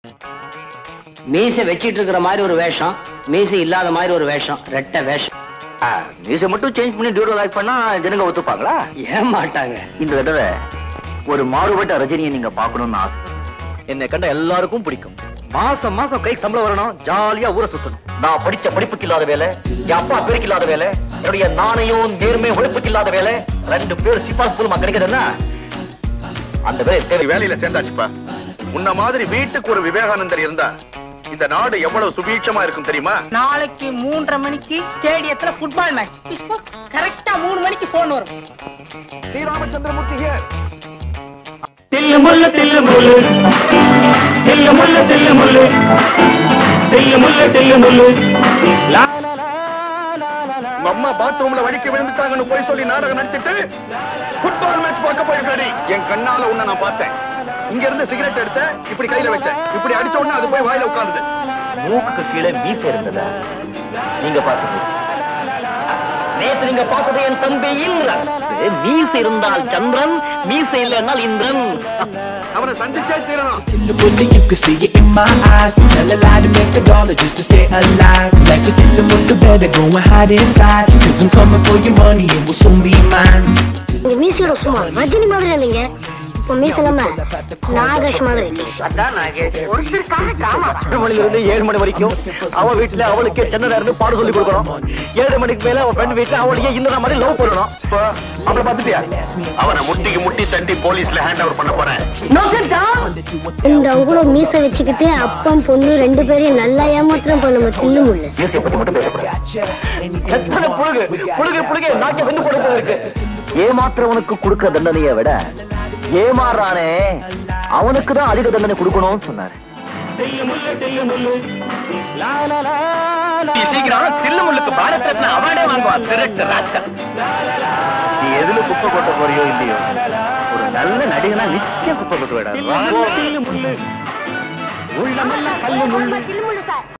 மீசை வச்சிட்டு இருக்கிற மாதிரி ஒரு வேஷம் மீசை இல்லாத மாதிரி ஒரு வேஷம் ரெட்டை வேஷம் மீசை மட்டும் சேஞ்ச் பண்ணி டியூரோ லைக் பண்ணா ஜனங்க ஒத்துப்பாங்களா ஏன் மாட்டாங்க இந்த தடவை ஒரு மாறுபட்ட ரஜினியை நீங்க பார்க்கணும்னு ஆசை என்னை கண்ட எல்லாருக்கும் பிடிக்கும் மாசம் மாசம் கைக்கு சம்பளம் வரணும் ஜாலியா ஊரை சுத்தணும் நான் படிச்ச படிப்புக்கு இல்லாத வேலை என் அப்பா பேருக்கு இல்லாத வேலை என்னுடைய நாணயம் நேர்மை உழைப்புக்கு இல்லாத வேலை ரெண்டு பேர் சிபாஸ் மூலமா கிடைக்குதுன்னா அந்த வேலை தேவை வேலையில சேர்ந்தாச்சுப்பா உன்ன மாதிரி வீட்டுக்கு ஒரு விவேகானந்தர் இருந்தா இந்த நாடு எவ்வளவு சுபீட்சமா இருக்கும் தெரியுமா நாளைக்கு மூன்றரை மணிக்கு ஸ்டேடியத்துல ஃபுட்பால் மேட்ச் இப்போ கரெக்டா மூணு மணிக்கு போன் வரும் ஸ்ரீராமச்சந்திரமூர்த்தி ஹியர் தில்லு முள்ளு தில்லு முள்ளு தில்லு முள்ளு தில்லு முள்ளு தில்லு முள்ளு தில்லு முள்ளு லா உங்க அம்மா பாத்ரூம்ல வடிக்க விழுந்துட்டாங்கன்னு போய் சொல்லி நாடகம் நடத்திட்டு ஃபுட்பால் மேட்ச் பார்க்க போயிருக்காடி என் கண்ணால உன்னை நான் பார்த்தேன் இங்க இருந்து சிகரெட் எடுத்த இப்படி கையில வச்சேன் இப்படி அடிச்ச உடனே அது போய் வாயில உட்கார்ந்தது மூக்குக்கு கீழே மீசை இருந்ததா நீங்க பார்த்தது நேத்து நீங்க பார்த்தது என் தம்பி இந்திரன் மீசை இருந்தால் சந்திரன் மீசை இல்லைன்னால் இந்திரன் அவனை சந்திச்சே தீரணும் Still a bully, you can see it in my eyes. Tell a lie to make a dollar just to stay alive. Like a still a bully, better go and hide inside. Cause I'm coming for your money and will soon be mine. உங்க மீசையோட சும்மா ரஜினி மாதிரி இருந்தீங்க இப்போ மீச இல்லாம நாகேஷ் மாதிரி இருக்கீங்க எட்டு மணில இருந்து ஏழு மணி வரைக்கும் அவ வீட்டுல அவளுக்கே சின்னதா இருந்து பாடம் சொல்லி கொடுக்கணும் ஏழு மணிக்கு மேல அவ ஃப்ரெண்ட் வீட்டுல அவளுக்கே இந்த மாதிரி லவ் பண்ணணும் அவளை பார்த்துட்டியா அவனை முட்டிக்கு முட்டி தட்டி போலீஸ்ல ஹேண்ட் ஓவர் பண்ண போறேன் இந்த அவ்வளவு மீசை வச்சுக்கிட்டு அப்பம் பொண்ணு ரெண்டு பேரையும் நல்லா ஏமாத்திரம் பண்ண நம்ம தில்லு முள்ள மீசையை பத்தி மட்டும் பேசக்கூடாது எத்தனை புழுகு புழுகு புழுகு நாக்க வெந்து போடுறது இருக்கு ஏமாத்துறவனுக்கு கொடுக்கிற தண்டனையை விட ஏமாறானே அவனுக்கு தான் அதிக தண்டனை கொடுக்கணும்னு சொன்னாரு தில்லு முள்ளு தில்லு முள்ளு லா லா லா லா சீக்கிரம் தில்லு முள்ளுக்கு பாரத் ரத்னா அவார்டே வாங்குவான் திருட்டு ராஜா நீ எதுல குப்பை கொட்ட போறியோ இல்லையோ ஒரு நல்ல நடிகனா நிச்சயம் குப்பை கொட்டு விடாது தில்லு முள்ளு உள்ளமெல்லாம் கல்லு முள்ளு தில்லு முள்ளு சார்